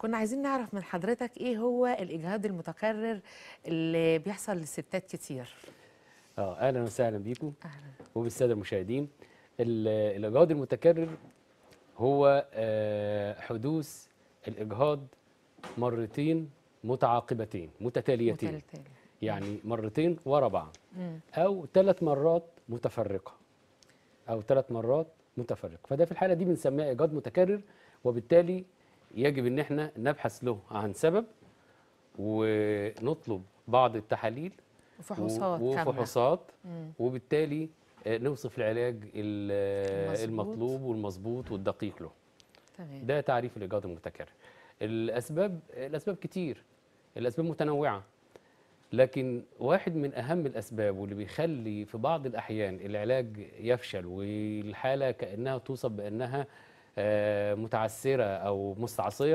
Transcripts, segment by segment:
كنا عايزين نعرف من حضرتك ايه هو الاجهاض المتكرر اللي بيحصل للستات كتير اه اهلا وسهلا بيكم اهلا وبالساده المشاهدين ال- الاجهاض المتكرر هو آه، حدوث الاجهاض مرتين متعاقبتين متتاليتين متلتل يعني مرتين ورا بعض مم. او ثلاث مرات متفرقه او ثلاث مرات متفرقه فده في الحاله دي بنسميها اجهاض متكرر وبالتالي يجب ان احنا نبحث له عن سبب ونطلب بعض التحاليل وفحوصات و- كامله وفحوصات مم. وبالتالي آه، نوصف العلاج ال- آه، المظبوط. المطلوب والمظبوط والدقيق له تمام ده تعريف الاجهاض المتكرر الاسباب الاسباب كتير الاسباب متنوعه لكن واحد من اهم الاسباب واللي بيخلي في بعض الاحيان العلاج يفشل والحاله كانها توصف بانها آه، متعسره او مستعصيه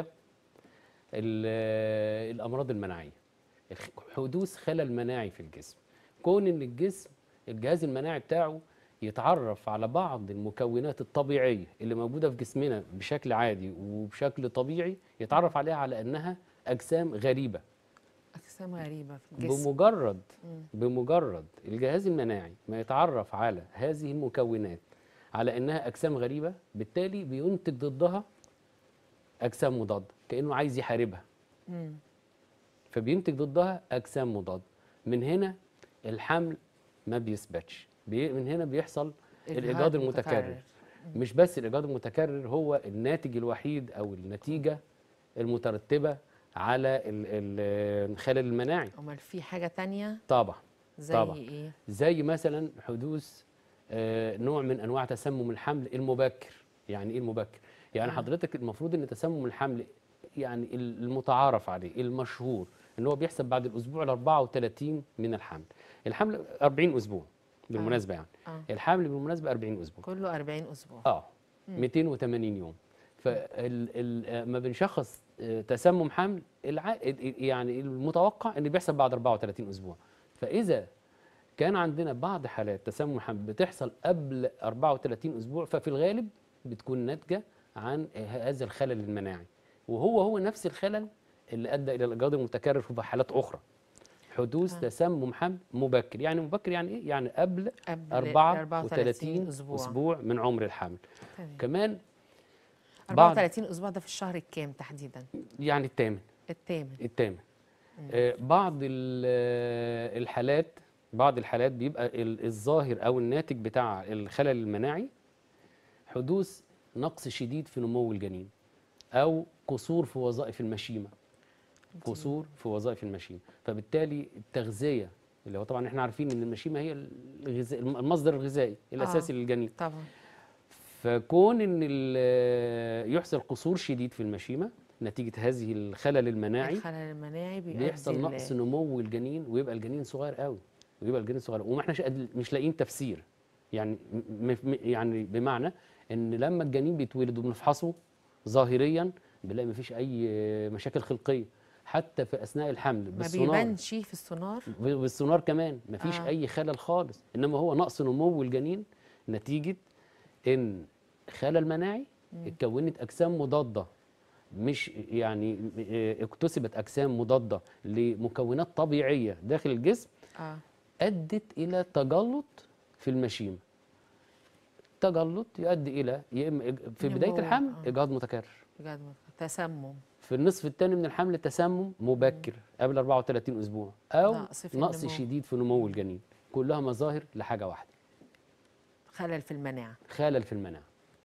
ال- الامراض المناعيه الخ- حدوث خلل مناعي في الجسم كون ان الجسم الجهاز المناعي بتاعه يتعرف على بعض المكونات الطبيعيه اللي موجوده في جسمنا بشكل عادي وبشكل طبيعي يتعرف عليها على انها اجسام غريبه اجسام غريبه في الجسم بمجرد مم. بمجرد الجهاز المناعي ما يتعرف على هذه المكونات على انها اجسام غريبه بالتالي بينتج ضدها اجسام مضاده كانه عايز يحاربها مم. فبينتج ضدها اجسام مضاده من هنا الحمل ما بيثبتش بي من هنا بيحصل الاجهاض المتكرر مش بس الاجهاض المتكرر هو الناتج الوحيد او النتيجه المترتبه على ال- ال- الخلل المناعي امال في حاجه تانية طبعا زي طبعا. ايه زي مثلا حدوث آه، نوع من انواع تسمم الحمل المبكر يعني ايه المبكر يعني آه. حضرتك المفروض ان تسمم الحمل يعني المتعارف عليه المشهور ان هو بيحصل بعد الاسبوع ال 34 من الحمل الحمل 40 اسبوع بالمناسبه يعني اه الحمل بالمناسبه 40 اسبوع كله 40 اسبوع اه مم. 280 يوم فما بنشخص آه، تسمم حمل الع... يعني المتوقع ان بيحصل بعد 34 اسبوع فاذا كان عندنا بعض حالات تسمم حمل بتحصل قبل 34 اسبوع ففي الغالب بتكون ناتجه عن هذا الخلل المناعي وهو هو نفس الخلل اللي ادى الى الاجهاض المتكرر في حالات اخرى حدوث آه. تسمم تسمم حمل مبكر يعني مبكر يعني ايه يعني قبل قبل 34 اسبوع, اسبوع من عمر الحمل تمام. كمان بعض 34 اسبوع ده في الشهر الكام تحديدا يعني الثامن الثامن الثامن مم. آه، بعض ال- آه، الحالات بعض الحالات بيبقى ال- الظاهر او الناتج بتاع الخلل المناعي حدوث نقص شديد في نمو الجنين او قصور في وظائف المشيمه قصور في وظائف المشيمه فبالتالي التغذيه اللي هو طبعا احنا عارفين ان المشيمه هي الغذاء المصدر الغذائي الاساسي للجنين طبعا فكون ان ال- يحصل قصور شديد في المشيمه نتيجه هذه الخلل المناعي الخلل المناعي بيؤدي بيحصل ل- نقص نمو الجنين ويبقى الجنين صغير قوي ويبقى الجنين صغير وما احناش قادر- مش لاقيين تفسير يعني م- م- يعني بمعنى ان لما الجنين بيتولد وبنفحصه ظاهريا بنلاقي مفيش اي مشاكل خلقيه حتى في اثناء الحمل ما بالسونار بيبانش في السونار بالسونار كمان مفيش آه. اي خلل خالص انما هو نقص نمو الجنين نتيجه ان خلل مناعي اتكونت اجسام مضاده مش يعني اه، اكتسبت اجسام مضاده لمكونات طبيعيه داخل الجسم اه ادت الى تجلط في المشيمه تجلط يؤدي الى يا اما إج- في بدايه نمو، الحمل آه. اجهاض متكرر بجد تسمم في النصف الثاني من الحمل تسمم مبكر قبل 34 اسبوع او نقص في نقص النمو. شديد في نمو الجنين كلها مظاهر لحاجه واحده خلل في المناعه خلل في المناعه